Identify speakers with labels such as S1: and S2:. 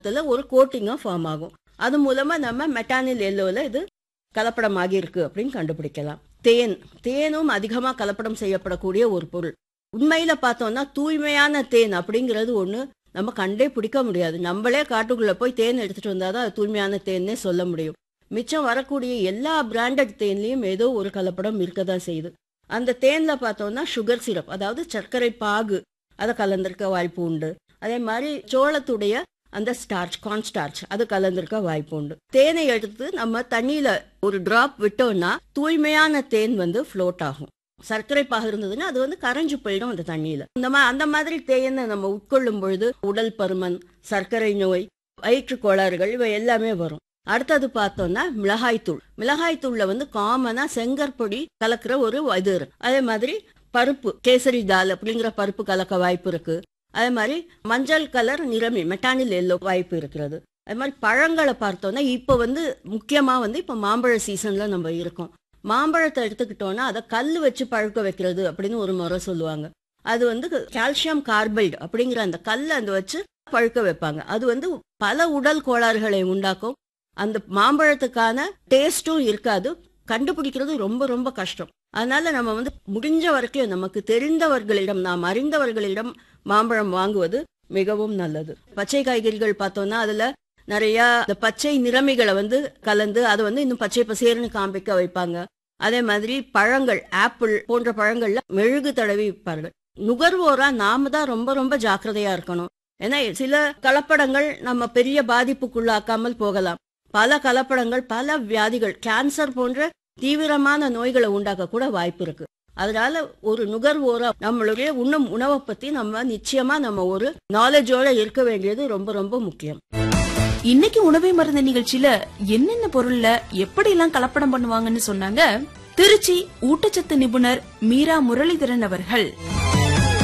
S1: இதுல ஒரு கோட்டிங்கா ஃபார்ம் ஆகும் அது மூலமா நம்ம மெட்டானில் எல்லோல இது கலப்படம் ஆகியிருக்கு அப்படின்னு கண்டுபிடிக்கலாம் தேன் தேனும் அதிகமா கலப்படம் செய்யப்படக்கூடிய ஒரு பொருள் உண்மையில பார்த்தோம்னா தூய்மையான தேன் அப்படிங்கிறது ஒண்ணு நம்ம கண்டே பிடிக்க முடியாது நம்மளே காட்டுக்குள்ள போய் தேன் எடுத்துட்டு வந்தாதான் அது தூய்மையான தேன்னே சொல்ல முடியும் மிச்சம் வரக்கூடிய எல்லா பிராண்டட் தேன்லயும் ஏதோ ஒரு கலப்படம் இருக்க தான் செய்யுது அந்த தேன்ல பார்த்தோம்னா சுகர் சிரப் அதாவது சர்க்கரை பாகு அதை கலந்திருக்க வாய்ப்பு உண்டு அதே மாதிரி சோளத்துடைய அந்த ஸ்டார்ச் கார்ன் ஸ்டார்ச் அது கலந்திருக்க வாய்ப்பு உண்டு தேனை எடுத்து நம்ம தண்ணியில ஒரு டிராப் விட்டோம்னா தூய்மையான தேன் வந்து ஃப்ளோட் ஆகும் சர்க்கரை பாகு இருந்ததுன்னா அது வந்து கரைஞ்சு போயிடும் அந்த தண்ணியில இந்த மா அந்த மாதிரி தேனை நம்ம உட்கொள்ளும் பொழுது உடல் பருமன் சர்க்கரை நோய் வயிற்று கோளாறுகள் இவை எல்லாமே வரும் அடுத்தது பார்த்தோம்னா மிளகாய்த்தூள் மிளகாய்த்தூள்ல வந்து காமனா செங்கற்பொடி கலக்கிற ஒரு இது இருக்கு அதே மாதிரி பருப்பு கேசரி தால் அப்படிங்கிற பருப்பு கலக்க வாய்ப்பு இருக்கு அதே மாதிரி மஞ்சள் கலர் நிறமி மெட்டானில் எல்லோ வாய்ப்பு இருக்கிறது அதே மாதிரி பழங்களை பார்த்தோம்னா இப்போ வந்து முக்கியமா வந்து இப்போ மாம்பழ சீசன்ல நம்ம இருக்கோம் மாம்பழத்தை எடுத்துக்கிட்டோம்னா அதை கல் வச்சு பழுக்க வைக்கிறது அப்படின்னு ஒரு முறை சொல்லுவாங்க அது வந்து கால்சியம் கார்பைடு அப்படிங்கிற அந்த கல்லை அந்த வச்சு பழுக்க வைப்பாங்க அது வந்து பல உடல் கோளாறுகளை உண்டாக்கும் அந்த மாம்பழத்துக்கான டேஸ்டும் இருக்காது கண்டுபிடிக்கிறது ரொம்ப ரொம்ப கஷ்டம் அதனால நம்ம வந்து முடிஞ்ச வரைக்கும் நமக்கு தெரிந்தவர்களிடம் நாம் அறிந்தவர்களிடம் மாம்பழம் வாங்குவது மிகவும் நல்லது பச்சை காய்கறிகள் பார்த்தோம்னா அதுல நிறைய இந்த பச்சை நிறமிகளை வந்து கலந்து அதை வந்து இன்னும் பச்சை பசேர்னு காண்பிக்க வைப்பாங்க அதே மாதிரி பழங்கள் ஆப்பிள் போன்ற பழங்கள்ல மெழுகு தடவி விற்பார்கள் நுகர்வோரா நாம தான் ரொம்ப ரொம்ப ஜாக்கிரதையா இருக்கணும் ஏன்னா சில கலப்படங்கள் நம்ம பெரிய பாதிப்புக்குள்ளாக்காமல் போகலாம் பல கலப்படங்கள் பல வியாதிகள் கேன்சர் போன்ற தீவிரமான நோய்களை உண்டாக்க கூட வாய்ப்பு இருக்கு அதனால ஒரு நுகர்வோரா நம்மளுடைய உண்ணும் உணவை பத்தி நம்ம நிச்சயமா நம்ம ஒரு நாலேஜோட இருக்க வேண்டியது ரொம்ப ரொம்ப முக்கியம்
S2: இன்னைக்கு உணவே மருந்து நிகழ்ச்சியில என்னென்ன பொருள்ல எப்படி எல்லாம் கலப்படம் பண்ணுவாங்கன்னு சொன்னாங்க திருச்சி ஊட்டச்சத்து நிபுணர் மீரா முரளிதரன் அவர்கள்